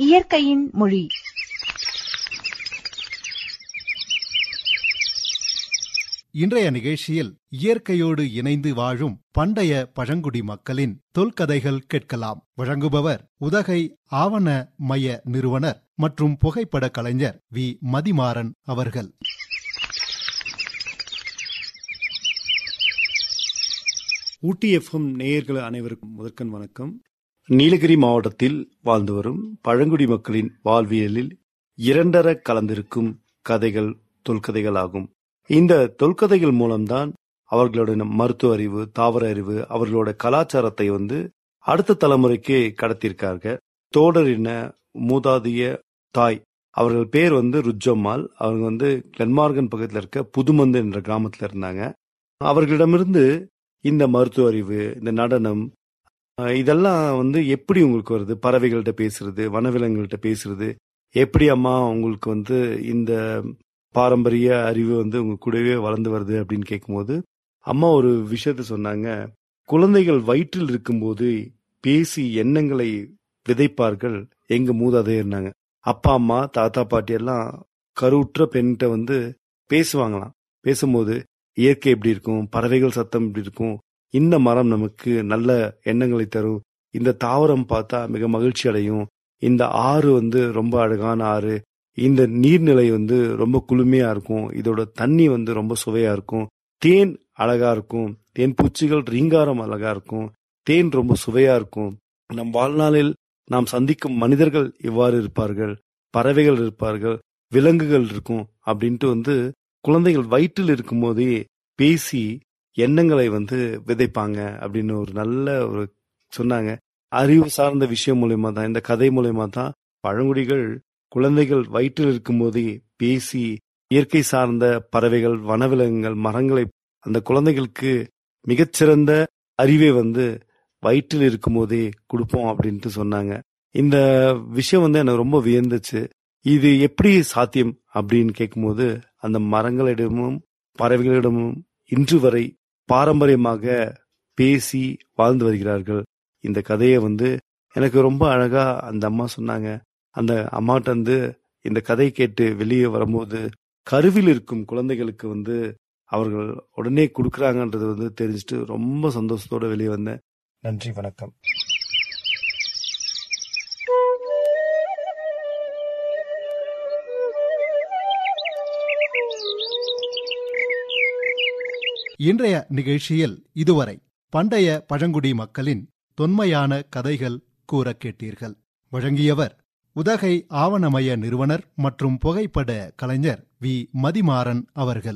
இயற்கையின் மொழி இன்றைய நிகழ்ச்சியில் இயற்கையோடு இணைந்து வாழும் பண்டைய பழங்குடி மக்களின் தொல்கதைகள் கேட்கலாம் வழங்குபவர் உதகை ஆவண மைய நிறுவனர் மற்றும் புகைப்பட கலைஞர் வி மதிமாறன் அவர்கள் ஊட்டி எஃப்எம் நேயர்கள் அனைவருக்கும் முதற்கண் வணக்கம் நீலகிரி மாவட்டத்தில் வாழ்ந்து வரும் பழங்குடி மக்களின் வாழ்வியலில் இரண்டர கலந்திருக்கும் கதைகள் தொல்கதைகள் ஆகும் இந்த தொல்கதைகள் மூலம்தான் அவர்களோட மருத்துவ அறிவு தாவர அறிவு அவர்களோட கலாச்சாரத்தை வந்து அடுத்த தலைமுறைக்கு கடத்தியிருக்காங்க தோடரின மூதாதிய தாய் அவர்கள் பேர் வந்து ருஜம்மாள் அவங்க வந்து கிளன்மார்கன் பக்கத்தில் இருக்க புதுமந்து என்ற கிராமத்துல இருந்தாங்க அவர்களிடமிருந்து இந்த மருத்துவ அறிவு இந்த நடனம் அஹ் இதெல்லாம் வந்து எப்படி உங்களுக்கு வருது பறவைகள்கிட்ட பேசுறது வனவிலங்குகள்கிட்ட பேசுறது எப்படி அம்மா உங்களுக்கு வந்து இந்த பாரம்பரிய அறிவு வந்து உங்க கூடவே வளர்ந்து வருது அப்படின்னு கேட்கும்போது அம்மா ஒரு விஷயத்த சொன்னாங்க குழந்தைகள் வயிற்றில் இருக்கும்போது பேசி எண்ணங்களை விதைப்பார்கள் எங்க மூதாதையர் இருந்தாங்க அப்பா அம்மா தாத்தா பாட்டி எல்லாம் கருவுற்ற பெண்கிட்ட வந்து பேசுவாங்களாம் பேசும்போது இயற்கை எப்படி இருக்கும் பறவைகள் சத்தம் எப்படி இருக்கும் இந்த மரம் நமக்கு நல்ல எண்ணங்களை தரும் இந்த தாவரம் பார்த்தா மிக மகிழ்ச்சி அடையும் இந்த ஆறு வந்து ரொம்ப அழகான ஆறு இந்த நீர்நிலை வந்து ரொம்ப குளுமையா இருக்கும் இதோட தண்ணி வந்து ரொம்ப சுவையா இருக்கும் தேன் அழகா இருக்கும் தேன் பூச்சிகள் ரீங்காரம் அழகா இருக்கும் தேன் ரொம்ப சுவையா இருக்கும் நம் வாழ்நாளில் நாம் சந்திக்கும் மனிதர்கள் இவ்வாறு இருப்பார்கள் பறவைகள் இருப்பார்கள் விலங்குகள் இருக்கும் அப்படின்ட்டு வந்து குழந்தைகள் வயிற்றில் இருக்கும்போதே பேசி எண்ணங்களை வந்து விதைப்பாங்க அப்படின்னு ஒரு நல்ல ஒரு சொன்னாங்க அறிவு சார்ந்த விஷயம் மூலயமா தான் இந்த கதை மூலயமா தான் பழங்குடிகள் குழந்தைகள் வயிற்றில் இருக்கும்போதே பேசி இயற்கை சார்ந்த பறவைகள் வனவிலங்குகள் மரங்களை அந்த குழந்தைகளுக்கு மிகச்சிறந்த அறிவை வந்து வயிற்றில் இருக்கும்போதே கொடுப்போம் அப்படின்ட்டு சொன்னாங்க இந்த விஷயம் வந்து எனக்கு ரொம்ப வியந்துச்சு இது எப்படி சாத்தியம் அப்படின்னு கேட்கும்போது அந்த மரங்களிடமும் பறவைகளிடமும் இன்று வரை பாரம்பரியமாக பேசி வாழ்ந்து வருகிறார்கள் இந்த கதையை வந்து எனக்கு ரொம்ப அழகா அந்த அம்மா சொன்னாங்க அந்த அம்மாட்ட வந்து இந்த கதை கேட்டு வெளியே வரும்போது கருவில் இருக்கும் குழந்தைகளுக்கு வந்து அவர்கள் உடனே கொடுக்குறாங்கன்றது வந்து தெரிஞ்சுட்டு ரொம்ப சந்தோஷத்தோட வெளியே வந்தேன் நன்றி வணக்கம் இன்றைய நிகழ்ச்சியில் இதுவரை பண்டைய பழங்குடி மக்களின் தொன்மையான கதைகள் கூற கேட்டீர்கள் வழங்கியவர் உதகை ஆவணமய நிறுவனர் மற்றும் புகைப்பட கலைஞர் வி மதிமாறன் அவர்கள்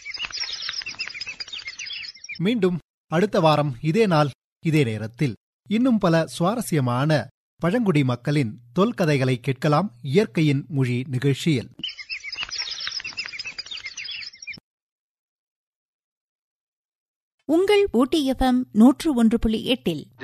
மீண்டும் அடுத்த வாரம் இதே நாள் இதே நேரத்தில் இன்னும் பல சுவாரஸ்யமான பழங்குடி மக்களின் தொல்கதைகளை கேட்கலாம் இயற்கையின் மொழி நிகழ்ச்சியில் உங்கள் ஊட்டி எஃப்எம் நூற்று ஒன்று புள்ளி எட்டில்